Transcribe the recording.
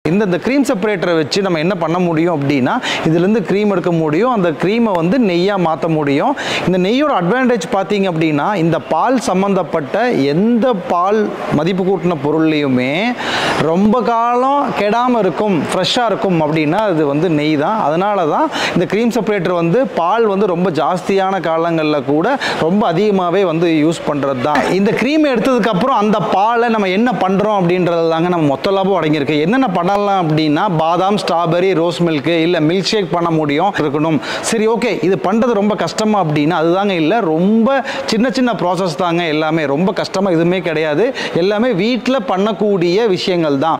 இந்த இந்த க்ரீம் செப்பரேட்டரை வச்சு நம்ம என்ன பண்ண முடியும் அப்படின்னா இதுலேருந்து க்ரீம் எடுக்க முடியும் அந்த க்ரீமை வந்து நெய்யாக மாற்ற முடியும் இந்த நெய்யோட அட்வான்டேஜ் பார்த்தீங்க அப்படின்னா இந்த பால் சம்மந்தப்பட்ட எந்த பால் மதிப்பு கூட்டின பொருள்லையுமே ரொம்ப காலம் கெடாமல் இருக்கும் ஃப்ரெஷ்ஷாக இருக்கும் அப்படின்னா அது வந்து நெய் தான் அதனால தான் இந்த க்ரீம் செப்பரேட்டர் வந்து பால் வந்து ரொம்ப ஜாஸ்தியான காலங்களில் கூட ரொம்ப அதிகமாகவே வந்து யூஸ் பண்ணுறது தான் இந்த க்ரீம் எடுத்ததுக்கப்புறம் அந்த பாலை நம்ம என்ன பண்ணுறோம் அப்படின்றது தாங்க நம்ம மொத்த லாபம் அடங்கியிருக்கு என்னென்ன பண்ணலாம் அப்படின்னா பாதாம் ஸ்ட்ராபெரி ரோஸ் மில்க்கு இல்லை மில்க் ஷேக் பண்ண முடியும் இருக்கணும் சரி ஓகே இது பண்ணுறது ரொம்ப கஷ்டமா அப்படின்னா அதுதாங்க இல்லை ரொம்ப சின்ன சின்ன ப்ராசஸ் தாங்க எல்லாமே ரொம்ப கஷ்டமாக எதுவுமே கிடையாது எல்லாமே வீட்டில் பண்ணக்கூடிய விஷயங்கள் தான்